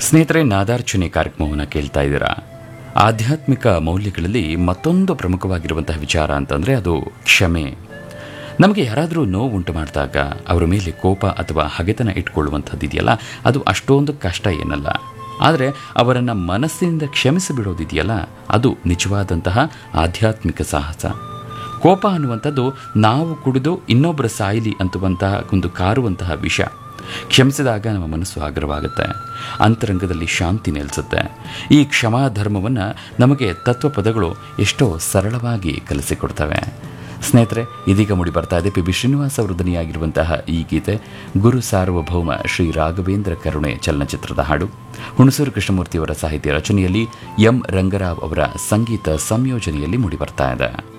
ಸ್ನೇಹಿತರೆ ನಾದಾರ್ಚನೆ ಕಾರ್ಯಕ್ರಮವನ್ನು ಕೇಳ್ತಾ ಇದ್ದೀರಾ ಆಧ್ಯಾತ್ಮಿಕ ಮೌಲ್ಯಗಳಲ್ಲಿ ಮತ್ತೊಂದು ಪ್ರಮುಖವಾಗಿರುವಂತಹ ವಿಚಾರ ಅಂತಂದರೆ ಅದು ಕ್ಷಮೆ ನಮಗೆ ಯಾರಾದರೂ ನೋವು ಉಂಟು ಮಾಡಿದಾಗ ಅವರ ಮೇಲೆ ಕೋಪ ಅಥವಾ ಹಗೆತನ ಇಟ್ಕೊಳ್ಳುವಂಥದ್ದು ಇದೆಯಲ್ಲ ಅದು ಅಷ್ಟೊಂದು ಕಷ್ಟ ಏನಲ್ಲ ಆದರೆ ಅವರನ್ನು ಮನಸ್ಸಿನಿಂದ ಕ್ಷಮಿಸಿಬಿಡೋದಿದೆಯಲ್ಲ ಅದು ನಿಜವಾದಂತಹ ಆಧ್ಯಾತ್ಮಿಕ ಸಾಹಸ ಕೋಪ ಅನ್ನುವಂಥದ್ದು ನಾವು ಕುಡಿದು ಇನ್ನೊಬ್ಬರ ಸಾಯಿಲಿ ಅಂತುವಂತಹ ಒಂದು ಕಾರುವಂತಹ ವಿಷ ಕ್ಷಮಿಸಿದಾಗ ನಮ್ಮ ಮನಸ್ಸು ಆಗ್ರವಾಗುತ್ತೆ ಅಂತರಂಗದಲ್ಲಿ ಶಾಂತಿ ನೆಲೆಸುತ್ತೆ ಈ ಕ್ಷಮಾ ಧರ್ಮವನ್ನು ನಮಗೆ ತತ್ವಪದಗಳು ಎಷ್ಟೋ ಸರಳವಾಗಿ ಕಲಿಸಿಕೊಡ್ತವೆ ಸ್ನೇಹಿತರೆ ಇದೀಗ ಮುಡಿ ಬರ್ತಾ ಇದೆ ಪಿ ಬಿ ಶ್ರೀನಿವಾಸ್ ಅವರು ಧ್ವನಿಯಾಗಿರುವಂತಹ ಈ ಗೀತೆ ಗುರು ಸಾರ್ವಭೌಮ ಶ್ರೀ ರಾಘವೇಂದ್ರ ಕರುಣೆ ಚಲನಚಿತ್ರದ ಹಾಡು ಹುಣಸೂರು ಕೃಷ್ಣಮೂರ್ತಿಯವರ ಸಾಹಿತ್ಯ ರಚನೆಯಲ್ಲಿ ಎಂ ರಂಗರಾವ್ ಅವರ ಸಂಗೀತ ಸಂಯೋಜನೆಯಲ್ಲಿ ಮೂಡಿ ಬರ್ತಾ ಇದೆ